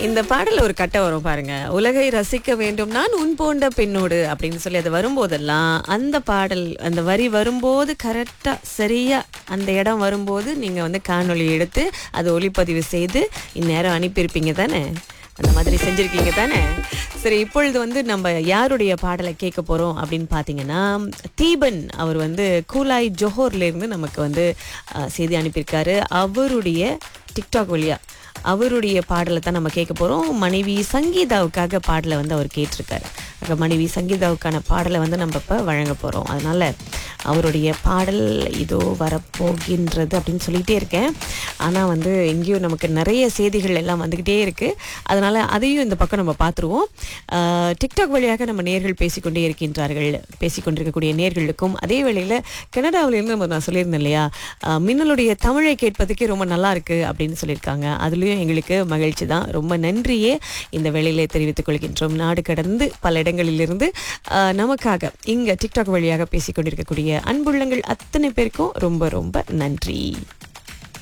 இந்த பாடல் ஒரு கட்டம் வரும் பாருங்க உலகை ரசிக்க வேண்டும் நான் உன் போன்ற பெண்ணோடு அப்படின்னு சொல்லி அது வரும்போதெல்லாம் அந்த பாடல் அந்த வரி வரும்போது கரெக்டா சரியா அந்த இடம் வரும்போது நீங்க வந்து காணொளி எடுத்து அதை ஒளிப்பதிவு செய்து இந்நேரம் அனுப்பியிருப்பீங்க தானே அந்த மாதிரி செஞ்சிருக்கீங்க தானே சரி இப்பொழுது வந்து நம்ம யாருடைய பாடலை கேட்க போறோம் அப்படின்னு பார்த்தீங்கன்னா தீபன் அவர் வந்து கூலாய் ஜோஹர்ல இருந்து நமக்கு வந்து அஹ், செய்தி அனுப்பியிருக்காரு அவருடைய டிக்டாக் வழியா அவருடைய பாடலை தான் நம்ம கேட்க போறோம் மனைவி சங்கீதாவுக்காக பாடலை வந்து அவர் கேட்டிருக்காரு ஆக மனைவி சங்கீதாவுக்கான பாடலை வந்து நம்ம இப்போ வழங்க போறோம் அதனால அவருடைய பாடல் இதோ வரப்போகின்றது அப்படின்னு சொல்லிட்டே இருக்கேன் ஆனால் வந்து எங்கேயும் நமக்கு நிறைய செய்திகள் எல்லாம் வந்துக்கிட்டே இருக்கு அதனால அதையும் இந்த பக்கம் நம்ம பார்த்துருவோம் ஆஹ், டிக்டாக் வழியாக நம்ம நேர்கள் பேசிக்கொண்டே இருக்கின்றார்கள் பேசிக்கொண்டிருக்கக்கூடிய நேர்களுக்கும் அதே வேளையில் கனடாவிலேருந்து நம்ம நான் சொல்லியிருந்தேன் இல்லையா ஆஹ், மின்னலுடைய தமிழை கேட்பதுக்கே ரொம்ப நல்லா இருக்கு அப்படின்னு சொல்லியிருக்காங்க அதுலேயும் எங்களுக்கு மகிழ்ச்சி தான் ரொம்ப நன்றியே இந்த வேளையிலே தெரிவித்துக் கொள்கின்றோம் நாடு கடந்து பல இடங்களிலிருந்து ஆஹ், நமக்காக இங்கே டிக்டாக் வழியாக பேசிக்கொண்டிருக்கக்கூடிய அன்புள்ளங்கள் அத்தனை பேருக்கும் ரொம்ப ரொம்ப நன்றி